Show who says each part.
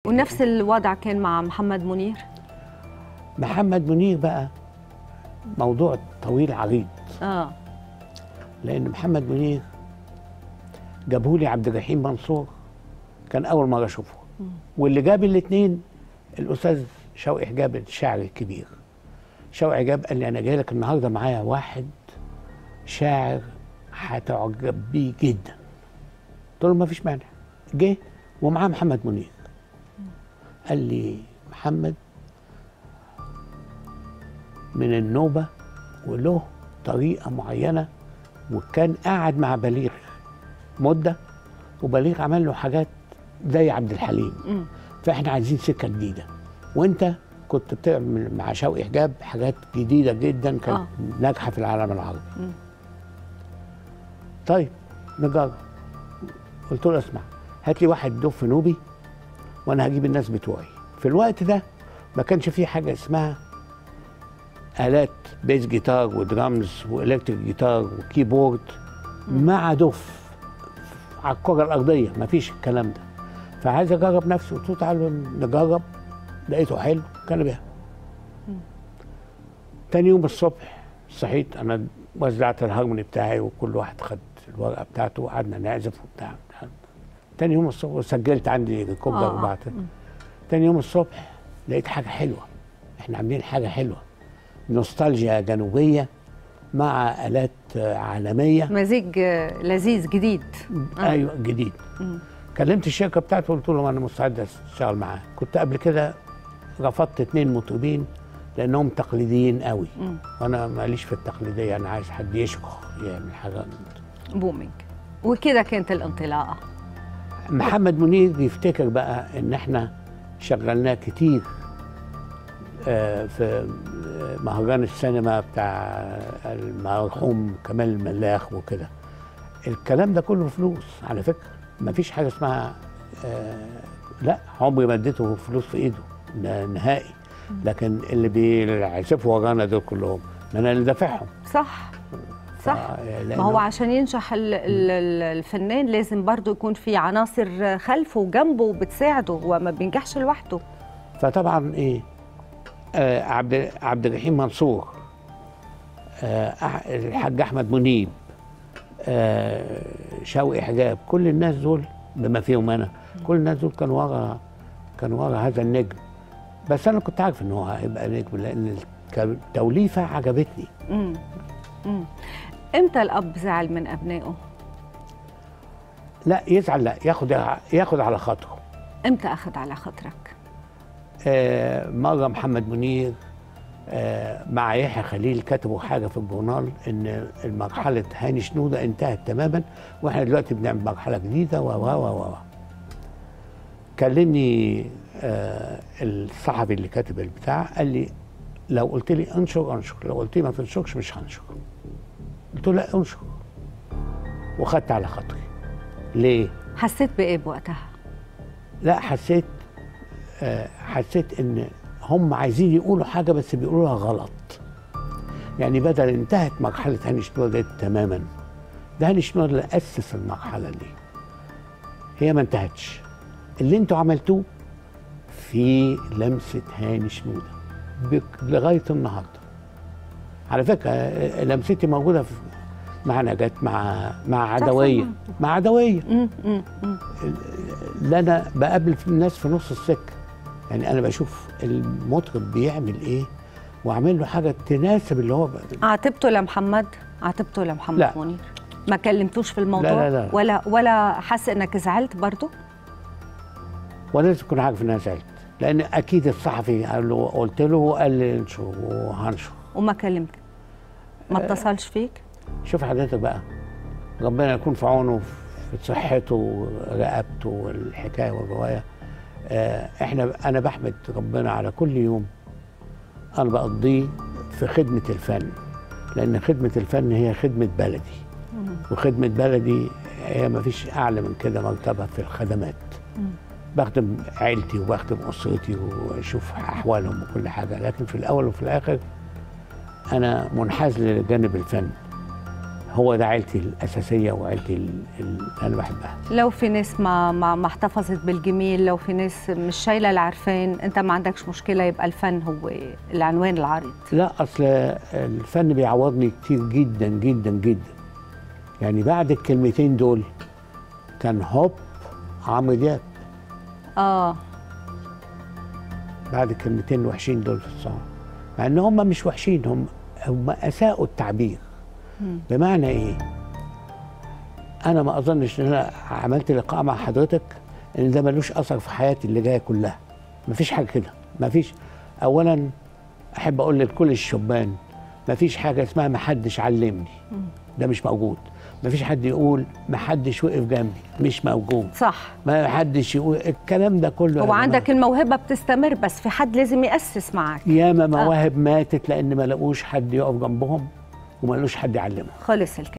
Speaker 1: ونفس الوضع كان مع محمد منير
Speaker 2: محمد منير بقى موضوع طويل عريض
Speaker 1: اه
Speaker 2: لان محمد منير جابهولي عبد الرحيم منصور كان اول مره اشوفه واللي جاب الاثنين الاستاذ شوقي حجاب الشاعر الكبير شوقي حجاب قال لي انا جاي لك النهارده معايا واحد شاعر هتعجب بيه جدا قلت له ما فيش مانع جه ومعاه محمد منير قال لي محمد من النوبه وله طريقه معينه وكان قاعد مع بليغ مده وبليغ عمل له حاجات زي عبد الحليم
Speaker 1: مم.
Speaker 2: فاحنا عايزين سكه جديده وانت كنت بتعمل مع شوقي حجاب حاجات جديده جدا كانت
Speaker 1: آه.
Speaker 2: ناجحه في العالم العربي
Speaker 1: مم.
Speaker 2: طيب نجرب قلت له اسمع هات لي واحد دف نوبي وانا هجيب الناس بتوعي في الوقت ده ما كانش في حاجه اسمها الات بيس جيتار ودرامز والكتريك جيتار وكيبورد مع دف على الكره الارضيه ما فيش الكلام ده فعايز اجرب نفسي قلت له تعالوا نجرب لقيته حلو كان بيها تاني يوم الصبح صحيت انا وزعت الهارموني بتاعي وكل واحد خد الورقه بتاعته وقعدنا نعزف وبتاع تاني يوم الصبح وسجلت عندي ريكوردر
Speaker 1: آه.
Speaker 2: وبعت تاني يوم الصبح لقيت حاجه حلوه احنا عاملين حاجه حلوه نوستالجيا جنوبيه مع الات آه، عالميه
Speaker 1: مزيج آه، لذيذ جديد آه.
Speaker 2: ايوه جديد كلمت الشركه بتاعته قلت لهم انا مستعد اشتغل معاه كنت قبل كده رفضت اتنين مطربين لانهم تقليديين قوي
Speaker 1: مم.
Speaker 2: وانا ماليش في التقليديه انا عايز حد يشكر يعمل حاجه
Speaker 1: بومينج وكده كانت الانطلاقه
Speaker 2: محمد منير بيفتكر بقى ان احنا شغلناه كتير آه، في آه، مهرجان السينما بتاع المرحوم كمال الملاخ وكده الكلام ده كله فلوس على فكره ما فيش حاجه اسمها آه، لا عمري ما اديته فلوس في ايده ده نهائي لكن اللي بيعزفوا ورانا دول كلهم ما انا اللي دافعهم
Speaker 1: صح صح
Speaker 2: آه،
Speaker 1: ما هو
Speaker 2: لأنه-
Speaker 1: عشان ينجح ال- ال- ال- الفنان لازم برضه يكون في عناصر خلفه وجنبه بتساعده هو ما بينجحش لوحده
Speaker 2: فطبعا ايه آه عبد عبد الرحيم منصور آه أح- الحاج احمد منيب آه شوقي حجاب كل الناس دول بما فيهم انا كل الناس دول كانوا ورا كانوا ورا هذا النجم بس انا كنت عارف ان هو هيبقى نجم لان التوليفه عجبتني
Speaker 1: مم. مم. امتى الاب زعل من ابنائه
Speaker 2: لا يزعل لا ياخد ياخد على خاطره
Speaker 1: امتى اخذ على خاطرك
Speaker 2: آه، مرة محمد منير آه، مع يحيى خليل كتبوا حاجة في الجورنال إن مرحلة هاني شنودة انتهت تماما وإحنا دلوقتي بنعمل مرحلة جديدة و و و و كلمني آه، الصحفي اللي كاتب البتاع قال لي لو قلت لي انشر انشر لو قلت لي ما تنشرش مش هنشر قلت له لا انشر وخدت على خاطري ليه؟
Speaker 1: حسيت بايه بوقتها
Speaker 2: لا حسيت آه، حسيت ان هم عايزين يقولوا حاجه بس بيقولوها غلط يعني بدل انتهت مرحله هاني شنودة دي تماما ده هاني شنودة اللي اسس المرحله دي هي ما انتهتش اللي انتوا عملتوه في لمسه هاني شنودة بك- لغايه النهارده على فكره آه، لمستي موجوده في مع نجاة مع مع عدويه مع عدويه
Speaker 1: مم. مم. مم.
Speaker 2: اللي انا بقابل في الناس في نص السكه يعني انا بشوف المطرب بيعمل ايه واعمل له حاجه تناسب اللي هو بقى.
Speaker 1: عاتبته لمحمد عاتبته لمحمد
Speaker 2: لا.
Speaker 1: منير ما كلمتوش في الموضوع
Speaker 2: لا، لا.
Speaker 1: ولا ولا حس انك زعلت برضه
Speaker 2: وانا لازم اكون عارف ان انا زعلت لان اكيد الصحفي قال له قلت له وقال لي انشر وهنشر
Speaker 1: وما كلمتك ما اتصلش فيك
Speaker 2: شوف حضرتك بقى ربنا يكون في عونه في صحته ورقبته والحكايه والروايه آه، احنا انا بحمد ربنا على كل يوم انا بقضيه في خدمه الفن لان خدمه الفن هي خدمه بلدي وخدمه بلدي هي ما فيش اعلى من كده مرتبه في الخدمات بخدم عيلتي وبخدم اسرتي واشوف احوالهم وكل حاجه لكن في الاول وفي الاخر انا منحاز لجانب الفن هو ده عيلتي الاساسيه وعيلتي ال- اللي انا بحبها
Speaker 1: لو في ناس ما ما ما احتفظت بالجميل لو في ناس مش شايله العرفان انت ما عندكش مشكله يبقى الفن هو العنوان العريض
Speaker 2: لا اصل الفن بيعوضني كتير جدا جدا جدا يعني بعد الكلمتين دول كان هوب عمرو دياب
Speaker 1: اه
Speaker 2: بعد الكلمتين الوحشين دول في الصلاة مع ان هم مش وحشين هم هم اساءوا التعبير بمعنى ايه انا ما اظنش ان انا عملت لقاء مع حضرتك ان ده ملوش اثر في حياتي اللي جايه كلها مفيش حاجه كده مفيش اولا احب اقول لكل الشبان مفيش حاجه اسمها محدش علمني ده مش موجود مفيش حد يقول محدش وقف جنبي مش موجود
Speaker 1: صح
Speaker 2: ما حدش يقول الكلام ده كله يا
Speaker 1: هو
Speaker 2: جماعة.
Speaker 1: عندك الموهبه بتستمر بس في حد لازم ياسس معك
Speaker 2: ياما مواهب ماتت لان ما لقوش حد يقف جنبهم وما لقوش حد يعلمهم
Speaker 1: خلص الكلام